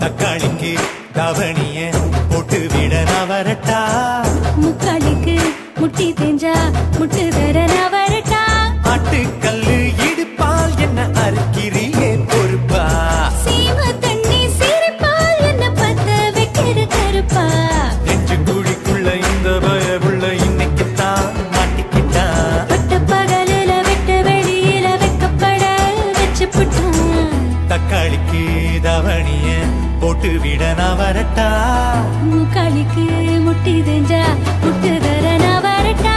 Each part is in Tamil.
தக்காளிக்கு தவணிய போட்டு விட நான் வரட்டா முக்காலுக்கு முட்டி தேஞ்சா முட்டு தர நான் வரட்டா ஆட்டுக்கல்லு இடுப்பால் என்ன அறுக்கிறியே பொறுப்பா சீம தண்ணி சிரிப்பால் என்ன பத்த வைக்கிற கருப்பா நெஞ்சு குழிக்குள்ள இந்த பயவுள்ள இன்னைக்கு தான் மாட்டிக்கிட்டான் பட்ட பகலில வெட்ட வெளியில வைக்கப்பட வச்சு புட்டான் தக்காளிக்கு தவணிய போட்டு விட நான் வரட்டா முக்காலுக்கு முட்டி தேஞ்சா முட்டு தர நான் வரட்டா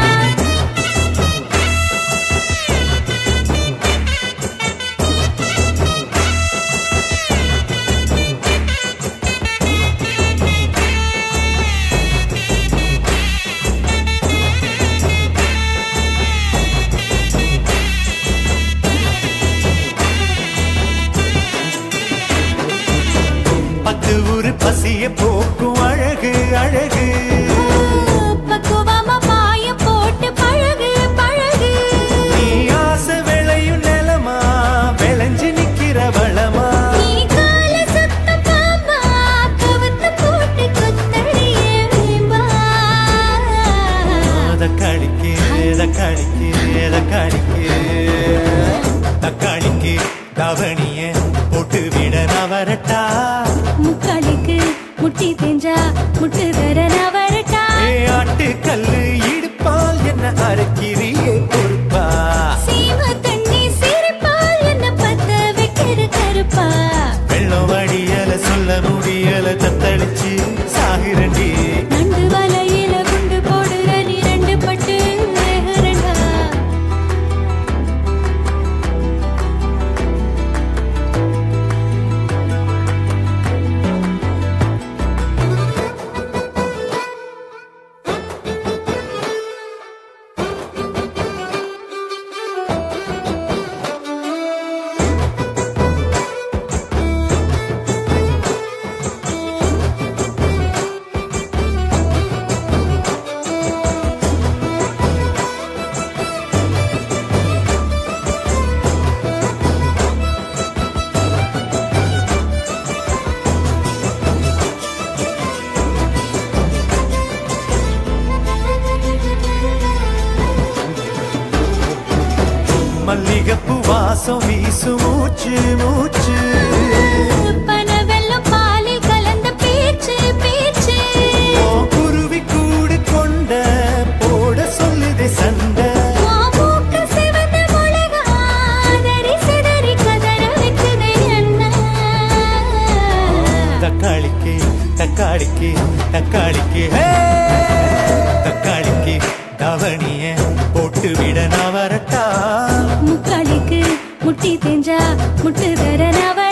பத்து ஊரு பசிய போக்கும் அழகு அழகு பக்குவமா பாய போட்டு பழகு பழகு நீ ஆசை விளையும் நிலமா விளைஞ்சு நிக்கிற வளமா நீ கால சுத்த பாம்பா கவுத்து போட்டு கொத்தடியே வேம்பா தக்காளிக்கு தக்காளிக்கு தக்காளிக்கு தக்காளிக்கு தவணிய போட்டு விட நான் வரட்டா முக்காலுக்கு முட்டி தேஞ்சா முட்டு தர நான் வரட்டா ஏ ஆட்டு கல்லு இடுப்பால் என்ன அரைக்கிறியே பொறுப்பா சீம தண்ணி சிரிப்பால் என்ன பத்த வைக்கிற கருப்பா வெள்ளம் வடியல சொல்ல முடியல தத்தளிச்சு சாகுரண்டி நண்டு வலையில குண்டு போடுற நீ ரெண்டு பட்டு வேகரண்டா மல்லிகப்பு வாசம் வீசு மூச்சு மூச்சு பனவெல்லம் பாலில் கலந்த பேச்சு பேச்சு ஓ குருவி கூடு கொண்ட போட சொல்லுதே சண்டை மாமூக்கு சிவந்த மிளகா, அதறி சிதறி கதற வைக்குதே அண்ணா. தக்காளிக்கு தக்காளிக்கு தக்காளிக்கு ஹே! தக்காளிக்கு தவணிய போட்டு விட நான் வரட்டா முக்காலுக்கு முட்டி தேஞ்சா முட்டு தர நான்